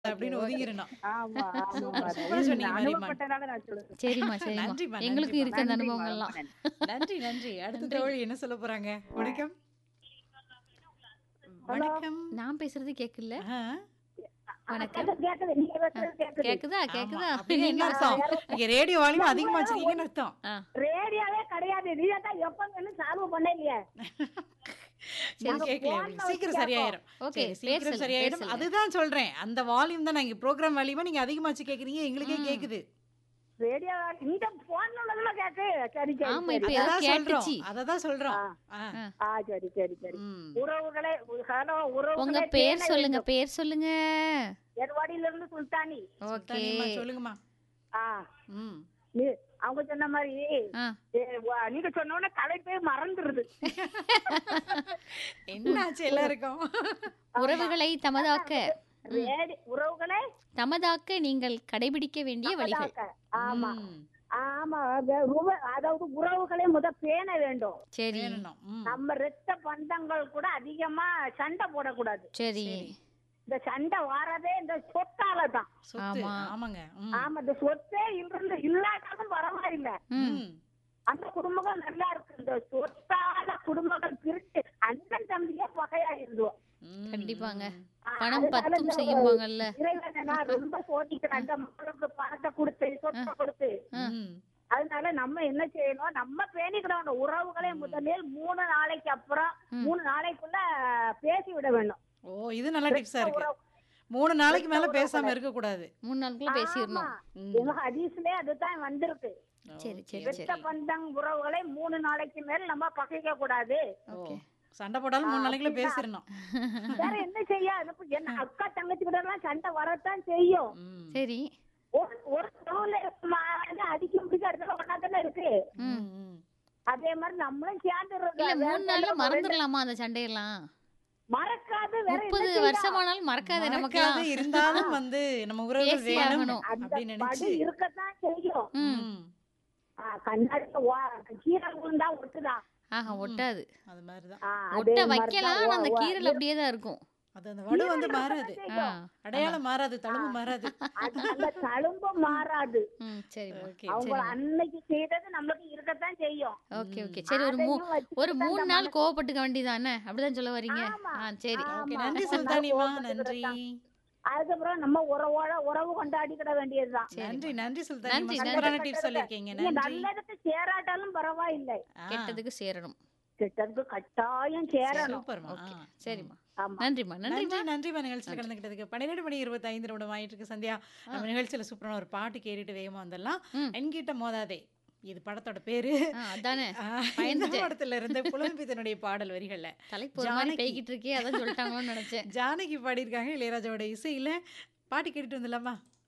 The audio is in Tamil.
அப்படின்னு ஓகே. ஒதுங்கிரணும். ஆமா, ஆமா சூப்பர், மேடம். சூப்பரா இது சொன்னீங்க மாரியம்மாள். அனுபவப்பட்டனால நான் சொல்றேன். சரிம்மா சரிம்மா நன்றிம்மா, எங்களுக்கும் நன்றிம்மா. இருக்கு அந்த நன்றிம்மா, அனுபவங்கள்லாம் ரொம்ப நன்றி. நன்றி, நன்றி. அடுத்த நன்றி. தோழி என்ன சொல்லப் போறாங்க? வணக்கம். ஹலோ. வணக்கம். நான் பேசுறது கேக்குல்ல ஆ, வணக்கம் கேக்குது, கேக்குது. நீங்க பேசுறது கேக்குது. கேக்குதா ஆமா. கேக்குதா அப்படின்னா என்ன அர்த்தம்? நீங்க ரேடியோ வால்யூம் அதிகமா வச்சிருக்கீங்கன்னு அர்த்தம். ஆ, ரேடியோவே கிடையாது நீ தான் எப்பன்னு சால்வ் பண்ணலையே சரி, நாங்க கேட்கலையா? போன்ல சீக்கிரம் வச்சு சரியாயிரும். ஓகே சரி, பேர் சீக்கிரம் சொல்லுங்க பேர் சரியாயிடும். சொல்லுங்க அதுதான் சொல்றேன். அந்த வால்யூம் தான் நான் இங்க ப்ரோக்ராம் வால்யூமா நீங்க அதிகமா வச்சு கேக்குறீங்க. எங்களுக்கே ம். கேக்குது. ரேடியோ இந்த போன்ல உள்ளதுல கேக்கு சரி சரி ஆமா, சரி. இப்ப ஏதோ அததான் சொல்றோம். கேட்டுச்சு. அததான் சொல்றோம். ஆ. ஆ. ஆ சரி சரி சரி ம். உறவுகளே ஹலோ உங்க உறவுகளே பேர் பேண சொல்லுங்க வேண்டும். பேர் சொல்லுங்க எர்வாடியில இருந்து சுல்தானி ஓகே சுல்தானியம்மா, சொல்லுங்கம்மா. ஆ ம். நீ அவங்க சொன்ன மாதிரி ஆ ஏ, வா- நீங்க சொன்ன உடனே தலைப்பே மறந்துருது என்னாச்சு எல்லாருக்கும்? உறவுகளை தமதாக்க ரேடி உறவுகளே தமதாக்க நீங்கள் கடைபிடிக்க வேண்டிய வழிகள் அதாக்க. ஆமா ம். ஆமா அது உற- அதாவது உறவுகளை முத பேண வேண்டும் சரி வேணும். ம். நம்ம ரத்த பந்தங்கள் கூட அதிகமா சண்டை போடக்கூடாது சரி சரி. இந்த சண்டை வாரதே இந்த சொத்தால தான் சொத்து. ஆமா. ஆமாங்க. ம். ஆமா இந்த சொத்தே இருந்து இல்லாட்டாலும் பரவாயில்ல ம் ம். அந்த குடும்பங்கள் நல்லா இருக்கு இந்த சொத்தால குடும்பங்கள் பிரிச்சு அண்ணன் தம்பியே பகையாயிருந்தோம் ம். கண்டிப்பாங்க. ம். பணம் அதனால பத்தும் இந்த செய்யும்பாங்கல்ல இறைவனை நான் ரொம்ப சோதிக்கிறேன் அந்த மக்களுக்கு பணத்தை கொடுத்து சொத்தை கொடுத்து ம். அதனால நம்ம என்ன செய்யணும் நம்ம பேணிக்கிறோம் அந்த உறவுகளை முதலில் மூணு நாளைக்கு அப்புறம் ம். மூணு நாளைக்குள்ள பேசி விட வேண்டும் ஓ இது நல்ல டிப்ஸா இருக்கு உறவு- மூணு நாளைக்கு மேல உறவு பேசாம கூட. இருக்க கூடாது மூணு நாளுக்குள்ள ஆமா. பேசிடணும் ம். எங்க ஹதீஸ்லயே அதுதான் வந்திருக்கு சரி சரி ஓகே, சரி ரத்த பந்தம் உறவுகளை மூணு நாளைக்கு மேல் நம்ம பகைக்க கூடாது ஓ. ஓகே சண்டை போட்டாலும் மூணு ஆ, நாளைக்குள்ள அப்படிதான். பேசிடணும் வேற என்ன செய்ய அது என்ன அக்கா தங்கச்சி கூட எல்லாம் சண்டை வரத்தான் செய்யும் ம். சரி ஒரு ஒரு உறவுல வந்து அடிக்க முடிக்க இடத்துல ஒன்னா தானே இருக்கு ம், ம். அதே மாதிரி நம்மளும் சேர்ந்து இல்ல மூணு நாள்ல மறந்துடலாமா அந்த சண்டையெல்லாம் மறக்காது வேற என்ன முப்பது செய்ய? வருஷமானாலும் மறக்காது நமக்குலாம் மறக்காது இருந்தாலும் வந்து நம்ம உறவுகள் பேசி வேணும் ஆகணும். அந்த அப்படின்னு படி நினைச்சு இருக்கத்தான் செய்யும் ம் ம். ஆ, கண்ணாடில வா- கீரை விழுந்தா ஒட்டுதா ஆஹா ஒட்டாது அது மாதிரிதான் ஆ, அதே ஒட்ட மாதிரிதான் வைக்கலாம் ஆனா வா- அந்த வா- கீரல் அப்படியே தான் இருக்கும் அது அந்த வடு வந்து மாறாது ஆ அடையாளம் மாறாது தழும்பு மாறாது அது அந்த தழும்பு மாறாது ம் சரிம்மா ஓகே அவங்க அன்னைக்கு செய்தது நம்மளுக்கு இருக்கத்தான் செய்யும் ஓகே ஓகே சரி ஒரு மூ அதையும் வச்சுட்டு ஒரு தான் மூணு நம்ம- நாள் கோவப்பட்டுக்க வேண்டியதானே அப்படிதான் சொல்ல வரீங்க ஆமா. ஆ சரி ஓகே ஆமா. நன்றி ஆமா. சுல்தானிமா கோவப்பட்டு நன்றி இருக்கிறதா. அதுக்கப்புறம் நம்ம உறவோட உறவு கொண்டாடிக்கிட வேண்டியதுதான் நன்றி நன்றி சுல்தானிமா நன்றி, சூப்பரான நன்றி. டிப்ஸ் சொல்லிருக்கீங்க நீங்க நன்றி நல்லதுக்கு சேராட்டாலும் பரவாயில்லை ஆ, கெட்டதுக்கு சேரணும் கிட்டதுக்கு கட்டாயம் சேரணும் சூப்பர்மா ஓகே ஆ. சரிம்மா ஆமா நன்றிம்மா நன்றிம்மா நன்றி நன்றிமா நிகழ்ச்சியில் கலந்துக்கிட்டதுக்கு பன்னிரெண்டு மணி இருபத்தி ஐந்து நிமிடம் ஆயிட்டு இருக்கு சந்தியா நம்ம நிகழ்ச்சியில சூப்பரான ஒரு பாட்டு கேட்டுட்டு வேகமா வந்துடலாம் ம். என்கிட்ட மோதாதே இது படத்தோட பேரு ஆ அதானே ஆ, இந்த பயந்துட்டேன். படத்துல இருந்து புலம்பித்தனுடைய பாடல் வரிகள்ல தலைப்பு ஒரு மாதிரி ஜானகி. பேய்கிட்டு இருக்கே அதான் சொல்லிட்டாங்களோன்னு நினைச்சேன் ஜானகி பாடியிருக்காங்க இளையராஜாவோட இசையில பாட்டு கேட்டுட்டு வந்துடலாமா